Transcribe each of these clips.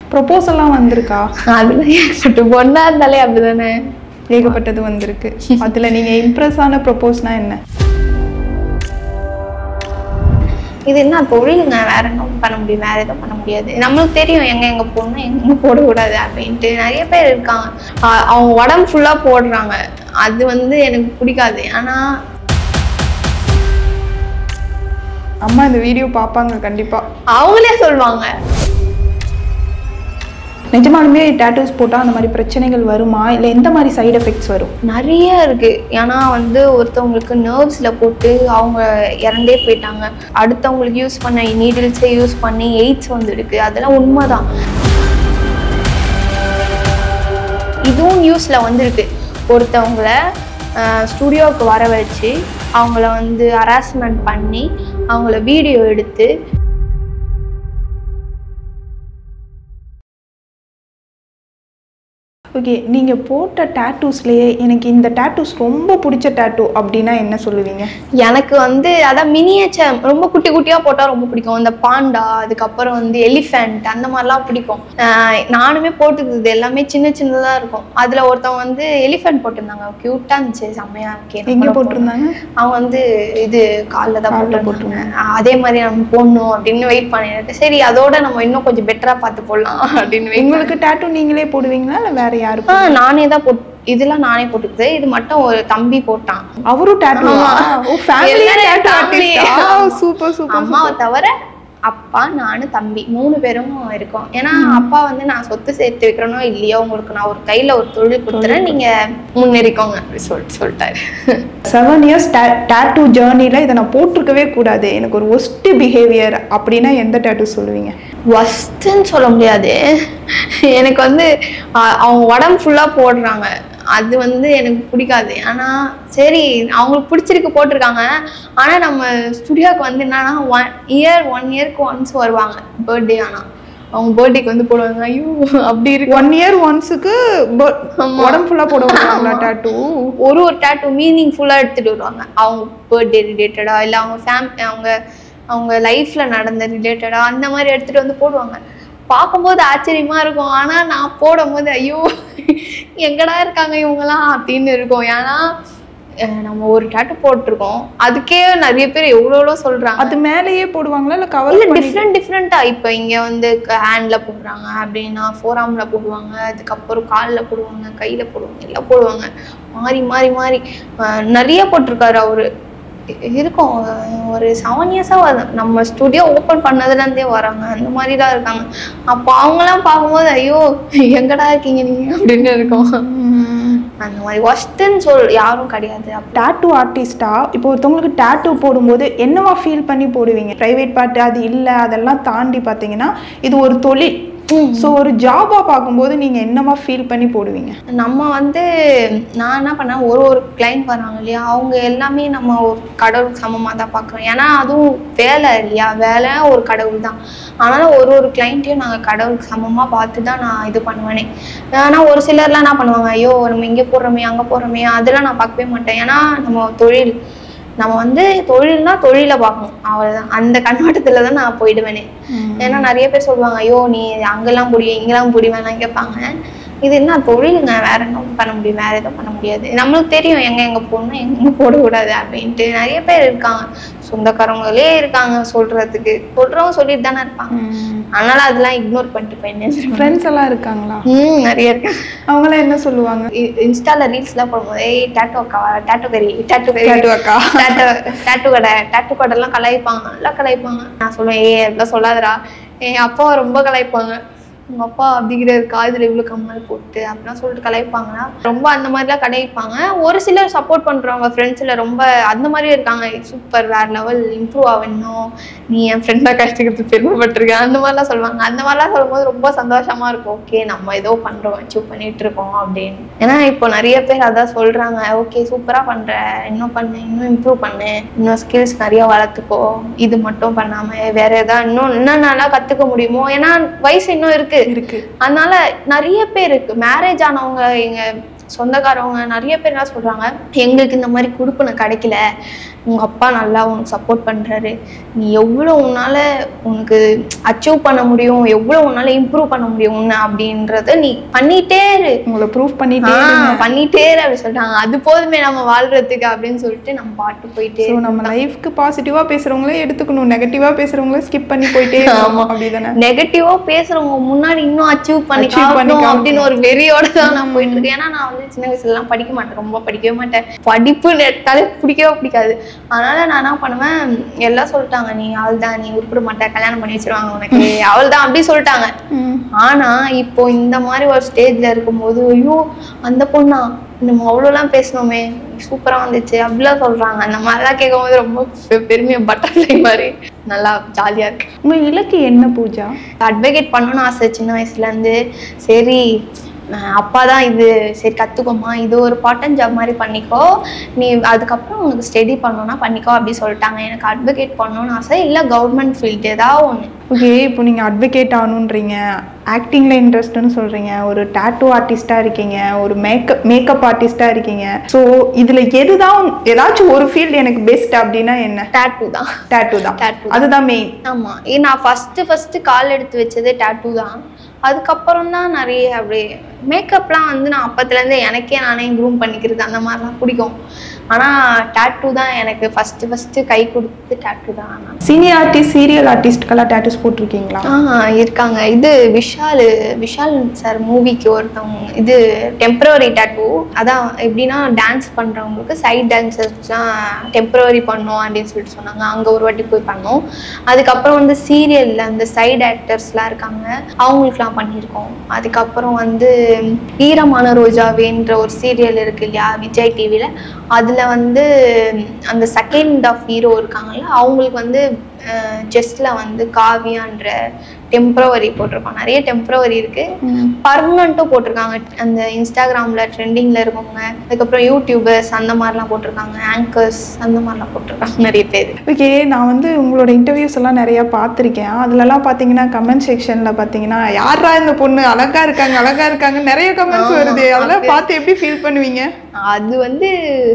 ப்ரொபோசல்லாம் வந்திருக்கா அதெல்லாம் ஏகப்பட்டு பொண்ணா இருந்தாலே அப்படிதானே ஏகப்பட்டது வந்திருக்கு அதுல நீங்க இம்ப்ரெஸ் ஆன ப்ரொபோஸ்னா என்ன இது என்ன தொழிலுங்க வேற என்ன பண்ண முடியும் வேற எதுவும் பண்ண முடியாது நம்மளுக்கு தெரியும் எங்க எங்க போடணும் எங்க எங்க போடக்கூடாது அப்படின்ட்டு நிறைய பேர் இருக்காங்க ஆ- அவங்க உடம்பு ஃபுல்லா போடுறாங்க அது வந்து எனக்கு பிடிக்காது ஆனா அம்மா இந்த வீடியோ பார்ப்பாங்க கண்டிப்பா அவங்களே சொல்லுவாங்க நிஜமாலுமே டேட்டூஸ் போட்டா அந்த மாதிரி பிரச்சனைகள் வருமா இல்ல எந்த மாதிரி சைடு எஃபெக்ட்ஸ் வரும் நிறைய இருக்கு ஏன்னா வந்து ஒருத்தவங்களுக்கு நர்வ்ஸ்ல போட்டு அவங்க இறந்தே போயிட்டாங்க அடுத்தவங்களுக்கு யூஸ் பண்ண நீடில்ஸை யூஸ் பண்ணி எய்ட்ஸ் வந்துருக்கு அதெல்லாம் உண்மைதான் இதுவும் நியூஸ்ல வந்திருக்கு ஒருத்தவங்கள ஸ்டுடியோவுக்கு வர வச்சு அவங்கள வந்து ஹராஸ்மெண்ட் பண்ணி அவங்கள வீடியோ எடுத்து ஓகே நீங்க போட்ட டேட்டூஸ்லயே எனக்கு இந்த டேட்டூஸ் ரொம்ப பிடிச்ச டேட்டூ அப்படின்னா என்ன சொல்லுவீங்க எனக்கு வந்து அதான் மினியேச்சர் ரொம்ப குட்டி குட்டியாக போட்டால் ரொம்ப பிடிக்கும் இந்த பாண்டா அதுக்கப்புறம் வந்து எலிஃபெண்ட் அந்த மாதிரிலாம் பிடிக்கும் ஆஹ் நானுமே போட்டுக்கிறது எல்லாமே சின்ன சின்னதாக இருக்கும் அதில் ஒருத்தவங்க வந்து எலிஃபெண்ட் போட்டிருந்தாங்க க்யூட்டாக இருந்துச்சு செம்மையா இருக்கே எங்க போட்டிருந்தாங்க அவங்க வந்து இது காலில் தான் கால்ல போட்டிருந்தாங்க ஆஹ் அதே மாதிரி நம்ம போடணும் அப்படின்னு வெயிட் பண்ணிட்டு சரி அதோட நம்ம இன்னும் கொஞ்சம் பெட்டராக பார்த்து போடலாம் அப்படின்னு wait உங்களுக்கு டேட்டூ நீங்களே போடுவீங்களா இல்ல வேற யாரு ஆ நானே தான் போட் இதெல்லாம் நானே போட்டுக்குது இது மட்டும் ஒரு தம்பி போட்டான் அவரும் டேட்டூ ஆமா. ஓ ஃபேமிலியே எல்லாரும் tattoo family. Artist super super அம்மாவை தவிர அப்பா நானு தம்பி மூணு பேரும் இருக்கோம் ஏன்னா அப்பா வந்து நான் சொத்து சேர்த்து வைக்கிறனோ இல்லையோ உங்களுக்கு நான் ஒரு கையில ஒரு தொழில் கொடுத்துறேன் நீங்க முன்னேறிக்கோங்க அப்படி சொல்லிட்டு சொல்லிட்டாரு செவன் இயர்ஸ் டேட்டூ ஜேர்னில இதை நான் போட்டிருக்கவே கூடாது எனக்கு ஒரு ஒஸ்ட் பிஹேவியர் அப்படின்னா எந்த டேட்டூ சொல்லுவீங்க ஒஸ்ட்டுன்னு சொல்ல முடியாது எனக்கு வந்து அ- அவங்க உடம்பு ஃபுல்லா போடுறாங்க அது வந்து எனக்கு பிடிக்காது ஆனா சரி அவங்களுக்கு பிடிச்சிருக்கு போட்டிருக்காங்க ஆனா நம்ம ஸ்டுடியோக்கு வந்து என்னன்னா ஒன் இயர் ஒன் இயர்க்கு ஒன்ஸ் வருவாங்க பர்த்டே ஆனா அவங்க பர்த்டேக்கு வந்து போடுவாங்க ஐயோ அப்படி இருக்கு ஒன் இயர் ஒன்ஸுக்கு உடம்பு ஃபுல்லா போடுவாங்களா டேட்டூ ஒரு ஒரு டேட்டூ மீனிங் ஃபுல்லாக எடுத்துட்டு வருவாங்க அவங்க பர்த்டே ரிலேட்டடா இல்லை அவங்க ஃபேம் அவங்க அவங்க லைஃப்ல நடந்த ரிலேட்டடா அந்த மாதிரி எடுத்துட்டு வந்து போடுவாங்க பார்க்கும்போது ஆச்சரியமா இருக்கும் ஆனா நான் போடும்போது ஐயோ எங்கடா இருக்காங்க இவங்கலாம் அப்படின்னு இருக்கும் ஏன்னா அஹ் நம்ம ஒரு டேட்டு போட்டிருக்கோம் அதுக்கே நிறைய பேர் எவ்வளோ எவ்வளோ சொல்றாங்க அது மேலேயே போடுவாங்களா இல்ல கவர் இல்ல டிஃப்ரெண்ட் டிஃப்ரெண்டா இப்போ இங்க வந்து ஹேண்ட்ல போடுறாங்க அப்படின்னா ஃபோராம்ல போடுவாங்க அதுக்கப்புறம் கால்ல போடுவாங்க கையில போடுவாங்க எல்லாம் போடுவாங்க மாறி மாறி மாறி அஹ் நிறைய போட்டிருக்காரு அவரு இ- இருக்கும் ஒரு செவன் இயர்ஸாக நம்ம ஸ்டுடியோ ஓப்பன் பண்ணதுலேருந்தே வராங்க அந்த மாதிரி தான் இருக்காங்க அப்போ அவங்களாம் பார்க்கும்போது ஐயோ எங்கடா இருக்கீங்க நீங்க அப்படின்னு இருக்கும் அந்த மாதிரி ஒஸ்ட்டுன்னு சொல் யாரும் கிடையாது டேட்டூ ஆர்டிஸ்டா இப்போ ஒருத்தவங்களுக்கு டேட்டூ போடும்போது என்னவா ஃபீல் பண்ணி போடுவீங்க பிரைவேட் பார்ட் அது இல்லை அதெல்லாம் தாண்டி பார்த்தீங்கன்னா இது ஒரு தொழில் ஸோ ஒரு ஜாபா பார்க்கும்போது நீங்க என்னவா ஃபீல் பண்ணி போடுவீங்க நம்ம வந்து நான் என்ன பண்ணேன் ஒரு ஒரு கிளைண்ட் வராங்க இல்லையா அவங்க எல்லாமே நம்ம ஒரு கடவுளுக்கு சமமாக தான் பார்க்குறோம் ஏன்னா அதுவும் வேலை இல்லையா வேலை ஒரு கடவுள் தான் அதனால ஒரு ஒரு கிளைண்ட்டையும் நாங்கள் கடவுளுக்கு சமமாக பார்த்து தான் நான் இது பண்ணுவேனே ஆனால் ஒரு சிலர்லாம் என்ன பண்ணுவாங்க ஐயோ நம்ம இங்கே போடுறோமே அங்கே போடுறோமே அதெல்லாம் நான் பார்க்கவே மாட்டேன் ஏன்னா நம்ம தொழில் நம்ம வந்து தொழில்னா தொழிலை பார்க்கணும் அவ்வளோதான் அந்த கண்ணோட்டத்தில் தான் நான் போயிடுவேனே ஏன்னா நிறைய பேர் சொல்லுவாங்க ஐயோ நீ அங்கெல்லாம் புடி இங்கெல்லாம் புடி வேணாம் கேட்பாங்க இது என்ன தொழிலுங்க வேற என்ன பண்ண முடியும் வேற எதுவும் பண்ண முடியாது நம்மளுக்கு தெரியும் எங்க எங்க போடணும் எங்க எங்க போடக்கூடாது அப்படின்ட்டு நிறைய பேர் இருக்காங்க சொந்தக்காரங்களே இருக்காங்க சொல்றதுக்கு சொல்றவங்க சொல்லிட்டு தானே இருப்பாங்க அதனால அதெல்லாம் இக்னோர் பண்ணிட்டு போயின்னு ஃப்ரெண்ட்ஸ் எல்லாம் இருக்காங்களா ம் நிறைய இருக்கு அவங்களாம் என்ன சொல்லுவாங்க இ- இன்ஸ்டால ரீல்ஸ்லாம் போடும்போது ஏய் டேட்டோ அக்காவா டேட்டோ கறி டேட்டோ கறி Tattoo அக்கா. டேட்டோ டேட்டோ கடை டேட்டோ கடைலாம் கலாய்ப்பாங்க நல்லா கலாய்ப்பாங்க நான் சொல்லுவேன் ஏய் அப்படிலாம் சொல்லாதடா என் அப்பாவை ரொம்ப கலாய்ப்பாங்க உங்க அப்பா அப்படிங்கிறாரு காதுல இவ்வளவு கம்மல் போட்டு அப்படிலாம் சொல்லிட்டு கலாய்ப்பாங்கன்னா ரொம்ப அந்த மாதிரிலாம் கலாய்ப்பாங்க ஒரு சிலர் சப்போர்ட் பண்றவங்க ஃப்ரெண்ட்ஸ்ல ரொம்ப அந்த மாதிரி இருக்காங்க சூப்பர் வேற லெவல் இம்ப்ரூவ் ஆகணும் நீ என் ஃப்ரெண்டா கஷ்டத்துக்கு பெருமைப்பட்டிருக்க அந்த மாதிரிலாம் சொல்லுவாங்க அந்த மாதிரிலாம் சொல்லும்போது ரொம்ப சந்தோஷமா இருக்கும் ஓகே நம்ம ஏதோ பண்றோம் அச்சீவ் பண்ணிட்டு இருக்கோம் அப்படின்னு ஏன்னா இப்போ நிறைய பேர் அதான் சொல்றாங்க ஓகே சூப்பரா பண்ற இன்னும் பண்ணு இன்னும் இம்ப்ரூவ் பண்ணு இன்னும் ஸ்கில்ஸ் நிறைய வளர்த்துக்கோ இது மட்டும் பண்ணாம வேற ஏதாவது இன்னும் இன்னும் நல்லா கத்துக்க முடியுமோ ஏன்னா வயசு இன்னும் இருக்கு இருக்கு அதனால நிறைய பேர் இருக்கு மேரேஜ் ஆனவங்க எங்க சொந்தக்காரவங்க நிறைய பேர் என்ன சொல்றாங்க எங்களுக்கு இந்த மாதிரி கொடுப்பனை கிடைக்கல உங்க அப்பா நல்லா உனக்கு சப்போர்ட் பண்றாரு நீ எவ்வளோ உன்னால உனக்கு அச்சீவ் பண்ண முடியும் எவ்வளோ உன்னால இம்ப்ரூவ் பண்ண முடியும் உன்னை அப்படின்றத நீ பண்ணிட்டே இரு உங்களை ப்ரூஃப் பண்ணிட்டே ஆ, இருங்க பண்ணிட்டே இரு அப்படி சொல்லிட்டாங்க அது போதுமே நம்ம வாழ்றதுக்கு அப்படின்னு சொல்லிட்டு நம்ம பாட்டு போயிட்டே ஸோ நம்ம லைஃப்க்கு பாசிட்டிவா பேசுறவங்களே எடுத்துக்கணும் நெகட்டிவா பேசுறவங்களே ஸ்கிப் பண்ணி போயிட்டே இருக்கணும் அப்படிதானே நெகட்டிவா பேசுறவங்க முன்னாடி இன்னும் அச்சீவ் பண்ணி Achieve பண்ணி காட்டணும் காட்டணும். அப்படின்னு ஒரு வெறியோட தான் நான் போயிட்டு இருக்கேன் ஏன்னா நான் வந்து சின்ன வயசுல எல்லாம் படிக்க மாட்டேன் ரொம்ப படிக்கவே மாட்டேன் படிப்பு எடுத்தாலே பிடிக்கவே பிடிக்காது அதனால நான் என்ன பண்ணுவேன் எல்லாம் சொல்லிட்டாங்க நீ அவள் தான் நீ உருப்பிட மாட்ட கல்யாணம் பண்ணி வச்சிருவாங்க உனக்கு அவள் தான் அப்படி சொல்லிட்டாங்க ம். ஆனா இப்போ இந்த மாதிரி ஒரு ஸ்டேஜ்ல இருக்கும்போது ஐயோ அந்த பொண்ணா நம்ம அவ்வளோலாம் பேசணுமே சூப்பரா வந்துச்சு அப்படிலாம் சொல்றாங்க அந்த மாதிரிலாம் கேட்கும்போது ரொம்ப பெ- பெருமையா பட்டர்ஃப்ளை மாதிரி நல்லா ஜாலியா இருக்கு உங்க இலக்கு என்ன பூஜா அட்வொகேட் பண்ணணும்னு ஆசை சின்ன வயசுல இருந்து சரி அஹ் அப்பா தான் இது சரி கத்துக்கோமா இது ஒரு பார்ட் டைம் ஜாப் மாதிரி பண்ணிக்கோ நீ அதுக்கப்புறம் உனக்கு ஸ்டடி பண்ணணும்னா பண்ணிக்கோ அப்படி சொல்லிட்டாங்க எனக்கு அட்வொகேட் பண்ணணும்னு ஆசை இல்லை கவர்மெண்ட் ஃபீல்டு ஏதாவது ஒன்று ஓகே இப்போ நீங்க அட்வொகேட் ஆகணுன்றீங்க ஆக்டிங்ல இன்ட்ரெஸ்ட்னு சொல்றீங்க ஒரு டாட்டூ ஆர்டிஸ்டா இருக்கீங்க ஒரு மேக்கப் மேக்கப் ஆர்டிஸ்டா இருக்கீங்க ஸோ இதுல எதுதான் ஏதாச்சும் ஒரு ஃபீல்டு எனக்கு பெஸ்ட் அப்படின்னா என்ன டேட்டூ தான் டாட்டூ தான் Tattoo. அதுதான் மெயின் ஆமா ஏ நான் ஃபர்ஸ்ட் ஃபர்ஸ்ட் கால் எடுத்து வச்சதே டேட்டூ தான் அதுக்கப்புறம் தான் நிறைய அப்படியே மேக்கப்லாம் வந்து நான் அப்பத்துலேருந்து எனக்கே நானே க்ரூம் பண்ணிக்கிறது அந்த மாதிரிலாம் பிடிக்கும் ஆனால் டேட்டூ தான் எனக்கு ஃபர்ஸ்ட் ஃபர்ஸ்ட் கை கொடுத்து டேட்டூ தான் நான் சீனியர் ஆர்டிஸ்ட் சீரியல் ஆர்டிஸ்ட்கெல்லாம் டாட்டூஸ் போட்டிருக்கீங்களா ஆ இருக்காங்க இது விஷால் விஷால் சார் மூவிக்கு ஒருத்தவங்க இது டெம்பரவரி டேட்டூ அதான் எப்படின்னா டான்ஸ் பண்ணுறவங்களுக்கு சைட் டான்சர்ஸ்லாம் டெம்பரவரி பண்ணோம் அப்படின்னு சொல்லிட்டு சொன்னாங்க அங்கே ஒரு வாட்டி போய் பண்ணோம் அதுக்கப்புறம் வந்து சீரியலில் அந்த சைடு ஆக்டர்ஸ்லாம் இருக்காங்க அவங்களுக்குலாம் பண்ணியிருக்கோம் அதுக்கப்புறம் வந்து ஈரமான ரோஜாவேன்ற ஒரு சீரியல் இருக்கு இல்லையா விஜய் டிவியில் அதில் வந்து அந்த செகண்ட் ஆஃப் ஹீரோ இருக்காங்கல்ல அவங்களுக்கு வந்து செஸ்டில் வந்து காவியான்ற டெம்பரவரி போட்டிருக்கோம் நிறைய டெம்பரவரி இருக்கு பர்மனண்ட்டும் போட்டிருக்காங்க அந்த இன்ஸ்டாகிராமில் ட்ரெண்டிங்கில் இருக்கவங்க அதுக்கப்புறம் யூடியூபர்ஸ் அந்த மாதிரிலாம் போட்டிருக்காங்க ஆங்கர்ஸ் அந்த மாதிரிலாம் போட்டிருக்காங்க நிறைய பேர் ஓகே நான் வந்து உங்களோட இன்டர்வியூஸ் எல்லாம் நிறைய பார்த்துருக்கேன் அதுலலாம் பார்த்தீங்கன்னா கமெண்ட் செக்ஷன்ல பார்த்தீங்கன்னா யாரா இந்த பொண்ணு அழகா இருக்காங்க அழகா இருக்காங்க நிறைய கமெண்ட்ஸ் ஆமா, வருது அதெல்லாம் அது- பார்த்து எப்படி ஃபீல் பண்ணுவீங்க அது வந்து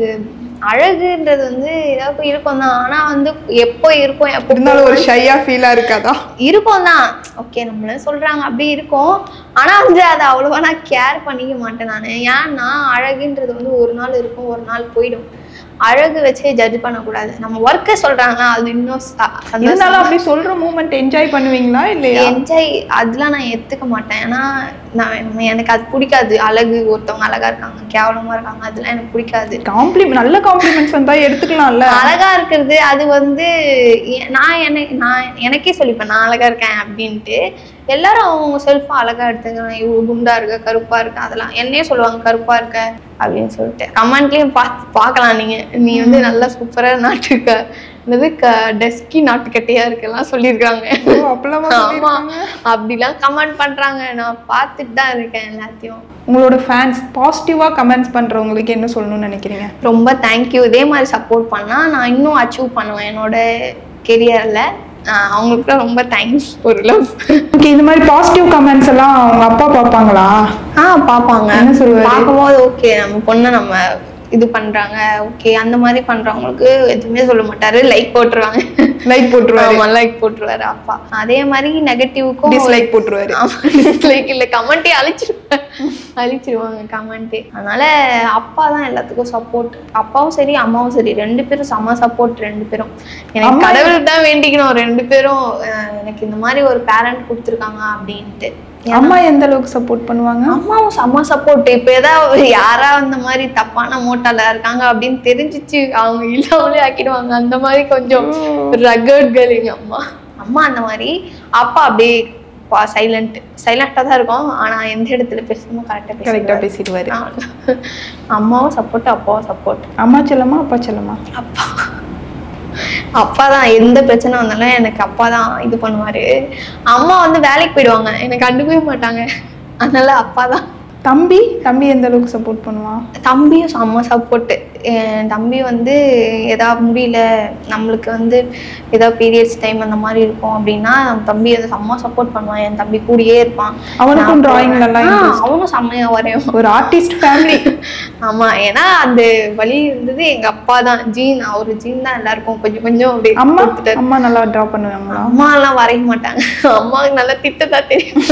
அழகுன்றது வந்து ஏதாவது இருக்கும் தான் ஆனால் வந்து எப்போ இருக்கும் எப்போ இருந்தாலும் ஒரு ஷையா ஃபீலா இருக்காதா இருக்கும் தான் ஓகே நம்மள சொல்றாங்க அப்படி இருக்கும் ஆனா வந்து அதை அவ்வளவா நான் கேர் பண்ணிக்க மாட்டேன் நான் ஏன்னா அழகுன்றது வந்து ஒரு நாள் இருக்கும் ஒரு நாள் போயிடும் அழகு வச்சே ஜட்ஜ் பண்ணக்கூடாது நம்ம ஒர்க்கை சொல்றாங்க அது இன்னும் ச- சந்தோஷம் இருந்தாலும் அப்படி சொல்ற மூமெண்ட் என்ஜாய் பண்ணுவீங்களா இல்லையா என்ஜாய் அதெல்லாம் நான் எடுத்துக்க மாட்டேன் ஏன்னா நான் நம்ம- எனக்கு அது பிடிக்காது அழகு ஒருத்தவங்க அழகா இருக்காங்க கேவலமா இருக்காங்க அதெல்லாம் எனக்கு பிடிக்காது காம்ப்ளிமெண்ட் நல்ல காம்ப்ளிமெண்ட்ஸ் வந்தா எடுத்துக்கலாம்ல அழகா இருக்கிறது அது வந்து எ- நான் என்ன நான் எனக்கே சொல்லிப்பேன் நான் அழகா இருக்கேன் அப்படின்ட்டு எல்லாரும் அவங்க செல்ஃபா அழகா எடுத்துக்கிறாங்க இவ்வளவு குண்டா இருக்க கருப்பா இருக்க அதெல்லாம் என்னையே சொல்லுவாங்க கருப்பா இருக்க அப்படின்னு சொல்லிட்டு கமெண்ட்லயும் பார்த்து பார்க்கலாம் நீங்க நீ வந்து நல்லா சூப்பரா நாட்டுக்க என்னது க டெஸ்கி நாட்டுக்கட்டையா இருக்கெல்லாம் சொல்லியிருக்காங்க ஓ, அப்பெல்லாம் ஆமா சொல்லிருக்காங்க. அப்படிலாம் கமெண்ட் பண்றாங்க நான் பார்த்துட்டு தான் இருக்கேன் எல்லாத்தையும் உங்களோட ஃபேன்ஸ் பாசிட்டிவா கமெண்ட்ஸ் பண்றவங்களுக்கு என்ன சொல்லணும்னு நினைக்கிறீங்க ரொம்ப தேங்க்யூ இதே மாதிரி சப்போர்ட் பண்ணா நான் இன்னும் அச்சீவ் பண்ணுவேன் என்னோட கெரியர்ல அவங்களுக்கு ரொம்ப தேங்க்ஸ் ஒரு லவ் ஓகே இந்த மாதிரி பாசிட்டிவ் கமெண்ட்ஸ் எல்லாம் உங்க அப்பா பார்ப்பாங்களா ஆ பார்ப்பாங்க என்ன சொல்லுவாரு? பார்க்கும்போது ஓகே நம்ம பொண்ணை நம்ம இது பண்றாங்க ஓகே அந்த மாதிரி பண்றவங்களுக்கு எதுவுமே சொல்ல மாட்டாரு லைக் போட்டுருவாங்க லைக் போட்டுருவாரு ஆமா லைக் போட்டுருவாரு அப்பா அதே மாதிரி நெகட்டிவ்க்கும் டிஸ்லைக் போட்டுருவாரு லைக் இல்ல கமெண்டே அழிச்சிருவாங்க அழிச்சிருவாங்க கமெண்டே அதனால அப்பா தான் எல்லாத்துக்கும் சப்போர்ட் அப்பாவும் சரி அம்மாவும் சரி ரெண்டு பேரும் செம சப்போர்ட் ரெண்டு பேரும் எனக்கு அம்மா- கடவுள் தான் வேண்டிக்கணும் ரெண்டு பேரும் அஹ், எனக்கு இந்த மாதிரி ஒரு பேரண்ட் கொடுத்துருக்காங்க அப்படின்ட்டு அம்மா எந்த அளவுக்கு சப்போர்ட் பண்ணுவாங்க அம்மாவும் செம்ம சப்போர்ட் இப்ப ஏதாவது யாரா அந்த மாதிரி தப்பான மோட்டால இருக்காங்க அப்படின்னு தெரிஞ்சிச்சு அவங்க இல்லாமலே ஆக்கிடுவாங்க அந்த மாதிரி கொஞ்சம் ரகட் கேர்ள் எங்க அம்மா அம்மா அந்த மாதிரி அப்பா அப்படியே சைலண்ட் சைலண்டா தான் இருக்கும் ஆனா எந்த இடத்துல பேசணுமோ கரெக்டா கரெக்டா பேசுவாரு பேசிடுவாரு அம்மாவும் சப்போர்ட் அப்பாவும் சப்போர்ட் அம்மா செல்லமா அப்பா செல்லமா அப்பா அப்பா தான் எந்த பிரச்சனை வந்தாலும் எனக்கு அப்பா தான் இது பண்ணுவாரு அம்மா வந்து வேலைக்கு போயிடுவாங்க என்னை கண்டுக்கவே மாட்டாங்க அதனால அப்பா தான் தம்பி தம்பி எந்த அளவுக்கு சப்போர்ட் பண்ணுவான் தம்பியும் செம்ம சப்போர்ட்டு என் தம்பி வந்து எதாவது முடியல நம்மளுக்கு வந்து ஏதாவது பீரியட்ஸ் டைம் அந்த மாதிரி இருக்கும் அப்படின்னா என் தம்பி அதை செம்ம சப்போர்ட் பண்ணுவான் என் தம்பி கூடயே இருப்பான் அவனுக்கும் நான் drawing ல எல்லாம் ஆ, interest? அவனும் செம்மையா வரையும் ஒரு ஆர்டிஸ்ட் ஃபேமிலி ஆமா ஏன்னா அந்த வழி இருந்தது எங்க அப்பா தான் ஜீன் அவரு ஜீன் தான் எல்லாருக்கும் கொஞ்சம் கொஞ்சம் அப்படி அம்மா கொடுத்துட்டாரு. அம்மா நல்லா ட்ரா பண்ணுவாங்களா அம்மா எல்லாம் வரைய மாட்டாங்க அம்மாவுக்கு நல்லா திட்டதான் தெரியும்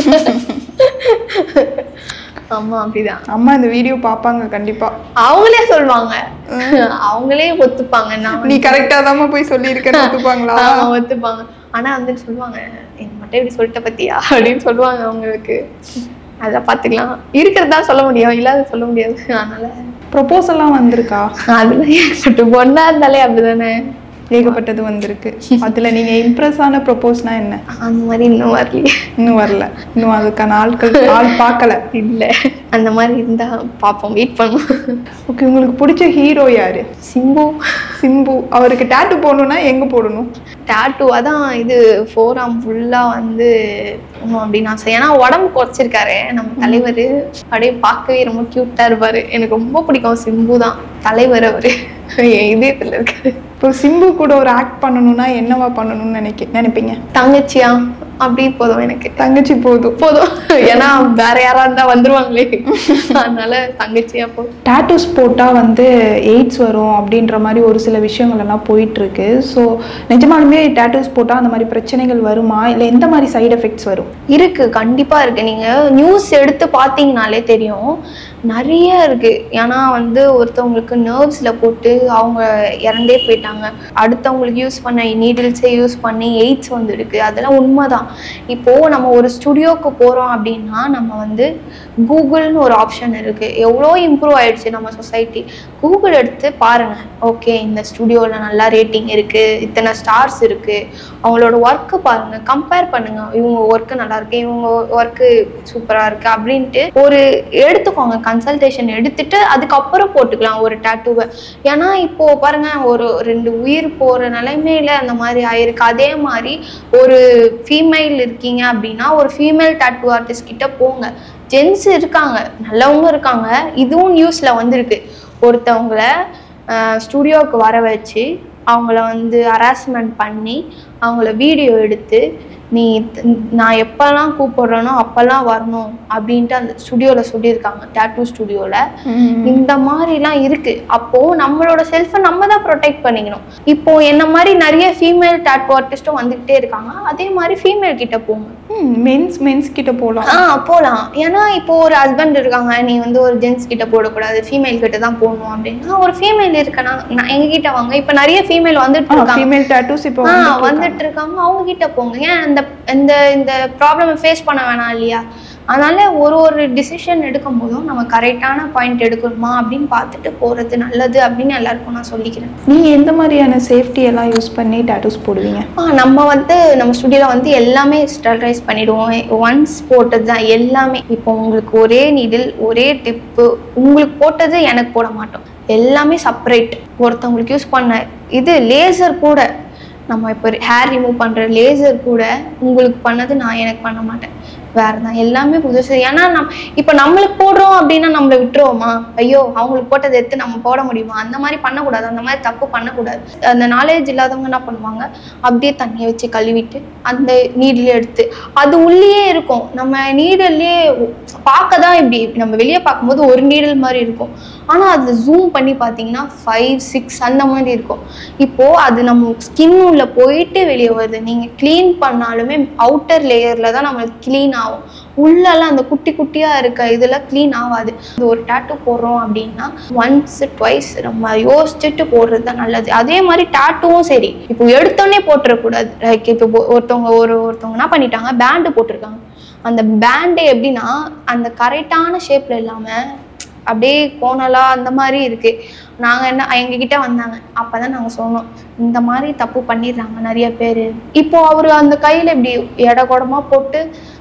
அம்மா அப்படிதான் அம்மா இந்த வீடியோ பார்ப்பாங்க கண்டிப்பா அவங்களே சொல்லுவாங்க அவங்களே ஒத்துப்பாங்க நான் நீ கரெக்டா தான் போய் சொல்லி இருக்கேன்னு ஒத்துப்பாங்களா ஆமா, ஒத்துப்பாங்க ஆனா வந்து சொல்லுவாங்க எனக்கு மட்டும் இப்படி சொல்லிட்ட பத்தியா அப்படின்னு சொல்லுவாங்க அவங்களுக்கு அதெல்லாம் பாத்துக்கலாம் இருக்கிறதா சொல்ல முடியும் இல்லாத சொல்ல முடியாது அதனால ப்ரொபோசல்லாம் வந்திருக்கா அதெல்லாம் ஏற்பட்டு பொண்ணா இருந்தாலே அப்படிதானே ஏகப்பட்டது வந்திருக்கு அதுல நீங்க இம்ப்ரெஸ் ஆன ப்ரொபோஸ்னா என்ன அந்த மாதிரி இன்னும் வரலையே இன்னும் வரல இன்னும் அதுக்கான ஆட்கள் ஆள் பார்க்கல இல்ல அந்த மாதிரி இருந்தா பார்ப்போம் வெயிட் பண்ணுவோம் ஓகே உங்களுக்கு பிடிச்ச ஹீரோ யாரு சிம்பு சிம்பு அவருக்கு டேட்டு போடணும்னா எங்க போடணும் டாட்டூ அதான் இது ஃபோராம் ஃபுல்லா வந்து போகணும் அப்படின்னு ஆசை ஏன்னா உடம்பு குறைச்சிருக்காரு நம்ம தலைவர் அப்படியே பார்க்கவே ரொம்ப கியூட்டா இருப்பாரு எனக்கு ரொம்ப பிடிக்கும் சிம்பு தான் தலைவர் அவரு என் இதயத்துல இருக்காரு இப்போ சிம்பு கூட ஒரு ஆக்ட் பண்ணணும்னா என்னவா பண்ணணும்னு நினைக்க நினைப்பீங்க தங்கச்சியா அப்படி போதும் எனக்கு தங்கச்சி போதும் போதும் ஏன்னா வேற யாரா இருந்தா வந்துருவாங்களே அதனால தங்கச்சியா போதும் டேட்டூஸ் போட்டால் வந்து எய்ட்ஸ் வரும் அப்படின்ற மாதிரி ஒரு சில விஷயங்கள் எல்லாம் போயிட்டு இருக்கு ஸோ நிஜமாலுமே டேட்டூஸ் போட்டால் அந்த மாதிரி பிரச்சனைகள் வருமா இல்லை எந்த மாதிரி சைடு எஃபெக்ட்ஸ் வரும் இருக்கு கண்டிப்பா இருக்கு நீங்க நியூஸ் எடுத்து பார்த்தீங்கனாலே தெரியும் நிறைய இருக்கு ஏன்னா வந்து ஒருத்தவங்களுக்கு நர்வ்ஸ்ல போட்டு அவங்க இறந்தே போயிட்டாங்க அடுத்தவங்களுக்கு யூஸ் பண்ண நீடில்ஸை யூஸ் பண்ணி எய்ட்ஸ் வந்துருக்கு அதெல்லாம் உண்மைதான் இப்போ நம்ம ஒரு ஸ்டுடியோக்கு போறோம் அப்படின்னா நம்ம வந்து கூகுள்னு ஒரு ஆப்ஷன் இருக்கு எவ்வளோ இம்ப்ரூவ் ஆயிடுச்சு நம்ம சொசைட்டி கூகுள் எடுத்து பாருங்க ஓகே இந்த ஸ்டுடியோவில் நல்லா ரேட்டிங் இருக்கு இத்தனை ஸ்டார்ஸ் இருக்கு அவங்களோட ஒர்க்கு பாருங்க கம்பேர் பண்ணுங்க இவங்க ஒர்க்கு நல்லா இருக்கு இவங்க ஒர்க்கு சூப்பரா இருக்கு அப்படின்ட்டு ஒரு எடுத்துக்கோங்க கன்சல்டேஷன் எடுத்துட்டு அதுக்கப்புறம் போட்டுக்கலாம் ஒரு டேட்டூவை ஏன்னா இப்போ பாருங்க ஒரு ரெண்டு உயிர் போற நிலைமையில அந்த மாதிரி ஆயிருக்கு அதே மாதிரி ஒரு ஃபீமேல் இருக்கீங்க அப்படின்னா ஒரு ஃபீமேல் டேட்டூ ஆர்டிஸ்ட் கிட்ட போங்க ஜென்ஸ் இருக்காங்க நல்லவங்க இருக்காங்க இதுவும் நியூஸ்ல வந்திருக்கு ஒருத்தவங்கள ஸ்டுடியோவுக்கு வர வச்சு அவங்கள வந்து ஹராஸ்மெண்ட் பண்ணி அவங்கள வீடியோ எடுத்து நீ த- நான் எப்போல்லாம் கூப்பிடுறேனோ அப்போல்லாம் வரணும் அப்படின்ட்டு அந்த ஸ்டுடியோவில் சொல்லியிருக்காங்க டேட்டூ ஸ்டுடியோவில் இந்த மாதிரிலாம் இருக்கு அப்போ நம்மளோட செல்ஃபை நம்ம தான் ப்ரொடெக்ட் பண்ணிக்கணும் இப்போ என்ன மாதிரி நிறைய ஃபீமேல் டேட்டூ ஆர்டிஸ்ட்டும் வந்துகிட்டே இருக்காங்க அதே மாதிரி ஃபீமேல் கிட்ட போங்க மென்ஸ் மென்ஸ் கிட்ட போகலாம் ஆ போகலாம் ஏன்னா இப்போ ஒரு ஹஸ்பண்ட் இருக்காங்க நீ வந்து ஒரு ஜென்ஸ் கிட்ட போடக்கூடாது ஃபீமேல் கிட்ட தான் போடணும் அப்படின்னா ஒரு ஃபீமேல் இருக்கனா நான் எங்க கிட்ட வாங்க இப்போ நிறைய ஃபீமேல் வந்துட்டு இருக்காங்க ஃபீமேல் டேட்டூஸ் இப்போ ஆ வந்துட்டு இருக்காங்க. வந்துட்டு இருக்காங்க அவங்க கிட்ட போங்க ஏன் இந்த இந்த இந்த ப்ராப்ளமை ஃபேஸ் பண்ண வேணாம் இல்லையா அதனால ஒரு ஒரு டிசிஷன் எடுக்கும் போதும் நம்ம கரெக்டான பாயிண்ட் எடுக்கணுமா அப்படின்னு பார்த்துட்டு போறது நல்லது அப்படின்னு எல்லாருக்கும் நான் சொல்லிக்கிறேன் நீங்க எந்த மாதிரியான சேஃப்டி எல்லாம் யூஸ் பண்ணி டேட்டூஸ் போடுவீங்க ஆ, நம்ம வந்து நம்ம ஸ்டுடியோவில் வந்து எல்லாமே ஸ்டெரிலைஸ் பண்ணிடுவோம் ஒன்ஸ் போட்டது தான் எல்லாமே இப்போ உங்களுக்கு ஒரே நீடில் ஒரே டிப்பு உங்களுக்கு போட்டது எனக்கு போட மாட்டோம் எல்லாமே செப்பரேட் ஒருத்தவங்களுக்கு யூஸ் பண்ண இது லேசர் கூட நம்ம இப்போ ஹேர் ரிமூவ் பண்ணுற லேசர் கூட உங்களுக்கு பண்ணது நான் எனக்கு பண்ண மாட்டேன் வேற தான் எல்லாமே புதுசு ஏன்னா நம் இப்போ நம்மளுக்கு போடுறோம் அப்படின்னா நம்மளை விட்டுருவோமா ஐயோ அவங்களுக்கு போட்டதை எடுத்து நம்ம போட முடியுமா அந்த மாதிரி பண்ணக்கூடாது அந்த மாதிரி தப்பு பண்ணக்கூடாது அந்த நாலேஜ் இல்லாதவங்க என்ன பண்ணுவாங்க அப்படியே தண்ணியை வச்சு கழுவிட்டு அந்த நீடில் எடுத்து அது உள்ளேயே இருக்கும் நம்ம நீடல்லே பார்க்க தான் இப்படி நம்ம வெளியே பார்க்கும்போது ஒரு நீடல் மாதிரி இருக்கும் ஆனால் அது ஜூம் பண்ணி பார்த்தீங்கன்னா ஃபைவ் சிக்ஸ் அந்த மாதிரி இருக்கும் இப்போது அது நம்ம ஸ்கின் உள்ள போயிட்டு வெளியே வருது நீங்கள் க்ளீன் பண்ணாலுமே அவுட்டர் லேயரில் தான் நம்மளுக்கு க்ளீன் ஆகும் உள்ளெல்லாம் அந்த குட்டி குட்டியாக இருக்க இதெல்லாம் க்ளீன் ஆகாது இது ஒரு டேட்டூ போடுறோம் அப்படின்னா ஒன்ஸ் ட்வைஸ் நம்ம யோசிச்சுட்டு போடுறது தான் நல்லது அதே மாதிரி டேட்டூவும் சரி இப்போ எடுத்தோடனே போட்டுறக்கூடாது லைக் இப்போ ஒ- ஒருத்தவங்க ஒரு ஒருத்தவங்க என்ன பண்ணிட்டாங்க பேண்டு போட்டிருக்காங்க அந்த பேண்டு எப்படின்னா அந்த கரெக்டான ஷேப்பில் இல்லாமல் அப்படியே கோணலா அந்த மாதிரி இருக்கு நாங்க என்ன எங்ககிட்ட வந்தாங்க அப்பதான் நாங்க சொன்னோம் இந்த மாதிரி தப்பு பண்ணிடுறாங்க நிறைய பேர் இப்போ அவரு அந்த கையில இப்படி எடை குடமா போட்டு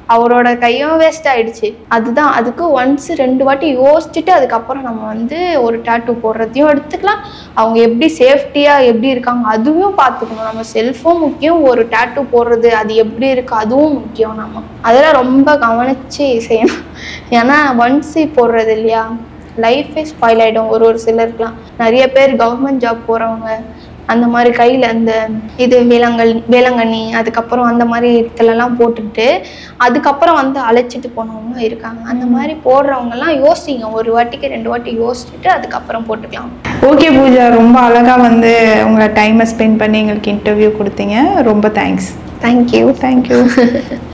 அவரோட கையும் வேஸ்ட் ஆயிடுச்சு அதுதான் அதுக்கு ஒன்ஸ் ரெண்டு வாட்டி யோசிச்சுட்டு அதுக்கப்புறம் நம்ம வந்து ஒரு டேட்டூ போடுறதையும் எடுத்துக்கலாம் அவங்க எப்படி சேஃப்டியாக எப்படி இருக்காங்க அதுவும் பார்த்துக்கணும் நம்ம செல்ஃபும் முக்கியம் ஒரு டேட்டூ போடுறது அது எப்படி இருக்கு அதுவும் முக்கியம் நம்ம அதெல்லாம் ரொம்ப கவனிச்சு செய்யணும் ஏன்னா ஒன்ஸ் போடுறது இல்லையா லைஃபே ஸ்பாயில் ஆகிடும் ஒரு ஒரு சிலருக்குலாம் நிறைய பேர் கவர்மெண்ட் ஜாப் போகிறவங்க அந்த மாதிரி கையில் அந்த இது வேளாங்கல் வேளாங்கண்ணி அதுக்கப்புறம் அந்த மாதிரி இடத்துலலாம் போட்டுட்டு அதுக்கப்புறம் வந்து அழைச்சிட்டு போனவங்க இருக்காங்க அந்த மாதிரி போடுறவங்கலாம் யோசிங்க ஒரு வாட்டிக்கு ரெண்டு வாட்டி யோசிச்சுட்டு அதுக்கப்புறம் போட்டுக்கலாம் ஓகே பூஜா ரொம்ப அழகா வந்து உங்களை டைமை ஸ்பெண்ட் பண்ணி எங்களுக்கு இன்டர்வியூ கொடுத்தீங்க ரொம்ப தேங்க்ஸ் தேங்க்யூ தேங்க்யூ